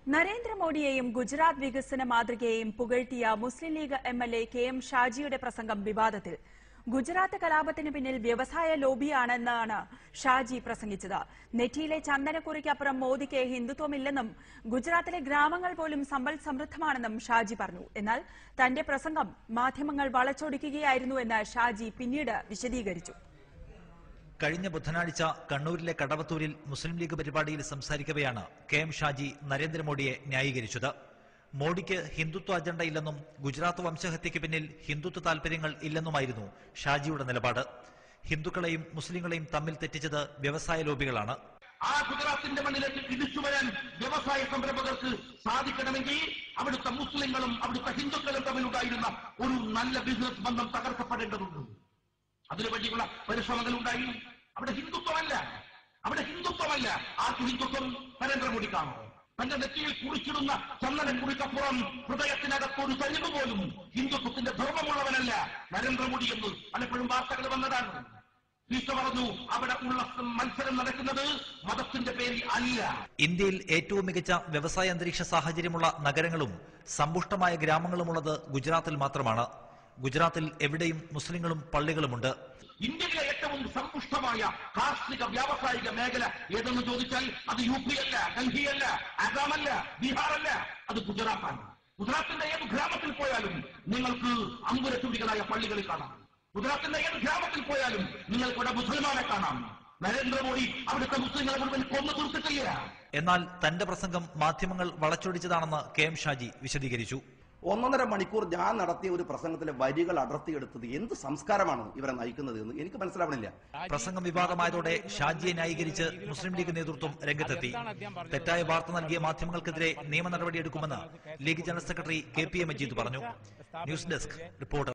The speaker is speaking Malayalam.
നരേന്ദ്രമോദിയെയും ഗുജറാത്ത് വികസന മാതൃകയെയും പുകഴ്ത്തിയ Muslim League M L A K M ഷാജിയുടെ പ്രസംഗം വിവാദത്തിൽ ഗുജറാത്ത് കലാപത്തിന് പിന്നിൽ വ്യവസായ ലോബിയാണെന്നാണ് ഷാജി പ്രസംഗിച്ചത് നെറ്റിയിലെ ചന്ദനക്കുറിക്കപ്പുറം മോദിക്ക് ഹിന്ദുത്വമില്ലെന്നും ഗുജറാത്തിലെ ഗ്രാമങ്ങൾ പോലും സമ്പൽ സമൃദ്ധമാണെന്നും ഷാജി പറഞ്ഞു എന്നാൽ തന്റെ പ്രസംഗം മാധ്യമങ്ങൾ വളച്ചൊടിക്കുകയായിരുന്നു എന്ന് ഷാജി പിന്നീട് വിശദീകരിച്ചു കഴിഞ്ഞ ബുധനാഴ്ച കണ്ണൂരിലെ കടവത്തൂരിൽ മുസ്ലിം ലീഗ് പരിപാടിയിൽ സംസാരിക്കവെയാണ് കെ എം ഷാജി നരേന്ദ്രമോദിയെ ന്യായീകരിച്ചത് മോഡിക്ക് ഹിന്ദുത്വ അജണ്ടയില്ലെന്നും ഗുജറാത്ത് വംശഹത്യയ്ക്ക് പിന്നിൽ ഹിന്ദുത്വ താൽപര്യങ്ങൾ ഇല്ലെന്നുമായിരുന്നു ഷാജിയുടെ നിലപാട് ഹിന്ദുക്കളെയും മുസ്ലിങ്ങളെയും തമ്മിൽ തെറ്റിച്ചത് വ്യവസായ ലോബികളാണ് ആ ഗുജറാത്തിന്റെ മണ്ണിലേക്ക് ഇടിച്ചു വരാൻ വ്യവസായ സംരംഭകർക്ക് സാധിക്കണമെങ്കിൽ അവിടുത്തെ മുസ്ലിങ്ങളും അവിടുത്തെ ഹിന്ദുക്കളും തമ്മിലുണ്ടായിരുന്ന ഒരു നല്ല ബിസിനസ് ബന്ധം തകർക്കപ്പെടേണ്ടതുണ്ട് അതിനു വേണ്ടിയുള്ള പരിശ്രമങ്ങൾ ഉണ്ടായി അവിടെ ഹിന്ദുത്വമല്ല അവിടെ ഹിന്ദുത്വമല്ല ആർക്ക് ഹിന്ദുത്വം നരേന്ദ്രമോദിക്കാണോ തന്റെ നെറ്റിയിൽ കുറിച്ചിടുന്ന ചന്ദനക്കുറിക്കപ്പുറം ഹൃദയത്തിനകത്ത് ഒരു തരിവ് പോലും ഹിന്ദുത്വത്തിന്റെ ധർമ്മമുള്ളവനല്ല നരേന്ദ്രമോദി എന്ന് പലപ്പോഴും വാർത്തകൾ വന്നതാണ് ഈശോ പറഞ്ഞു അവിടെ ഉള്ള മത്സരം നടക്കുന്നത് മതത്തിന്റെ പേരിൽ അല്ല ഇന്ത്യയിൽ ഏറ്റവും മികച്ച വ്യവസായ അന്തരീക്ഷ സാഹചര്യമുള്ള നഗരങ്ങളും സമ്പുഷ്ടമായ ഗ്രാമങ്ങളുമുള്ളത് ഗുജറാത്തിൽ മാത്രമാണ് ഗുജറാത്തിൽ എവിടെയും മുസ്ലിങ്ങളും പള്ളികളുമുണ്ട് ഇന്ത്യയിലെ ഏറ്റവും സമ്പുഷ്ടമായ കാർഷിക വ്യാവസായിക മേഖല ഏതെന്ന് ചോദിച്ചാൽ അത് യു പി അല്ല ഡൽഹിയല്ല ആസാമല്ല ബീഹാറല്ല അത് ഗുജറാത്താണ് ഗുജറാത്തിന്റെ ഏത് ഗ്രാമത്തിൽ പോയാലും നിങ്ങൾക്ക് അമ്പുരത്തുടികളായ പള്ളികളിൽ കാണാം ഗുജറാത്തിന്റെ ഏത് ഗ്രാമത്തിൽ പോയാലും നിങ്ങൾക്ക് ഇവിടെ മുസൽമാനെ കാണാം നരേന്ദ്രമോദി അവിടുത്തെ മുസ്ലിങ്ങളെ മുഴുവൻ കൊന്നു തീർത്തിട്ടില്ല എന്നാൽ തന്റെ പ്രസംഗം മാധ്യമങ്ങൾ വളച്ചൊടിച്ചതാണെന്ന് കെ എം ഷാജി വിശദീകരിച്ചു ഒന്നൊന്നര മണിക്കൂർ ഞാൻ നടത്തിയ ഒരു പ്രസംഗത്തിലെ വരികൾ അടർത്തിയെടുത്തത് എന്ത് സംസ്കാരമാണ് ഇവരെ നയിക്കുന്നത് എന്ന് എനിക്ക് മനസ്സിലാവണില്ല പ്രസംഗം വിവാദമായതോടെ ഷാജിയെ ന്യായീകരിച്ച് മുസ്ലിം ലീഗ് നേതൃത്വം രംഗത്തെത്തി തെറ്റായ വാർത്ത നൽകിയ മാധ്യമങ്ങൾക്കെതിരെ നിയമ നടപടിയെടുക്കുമെന്ന് League general secretary K P A Majeed പറഞ്ഞു ന്യൂസ് ഡെസ്ക് റിപ്പോർട്ടർ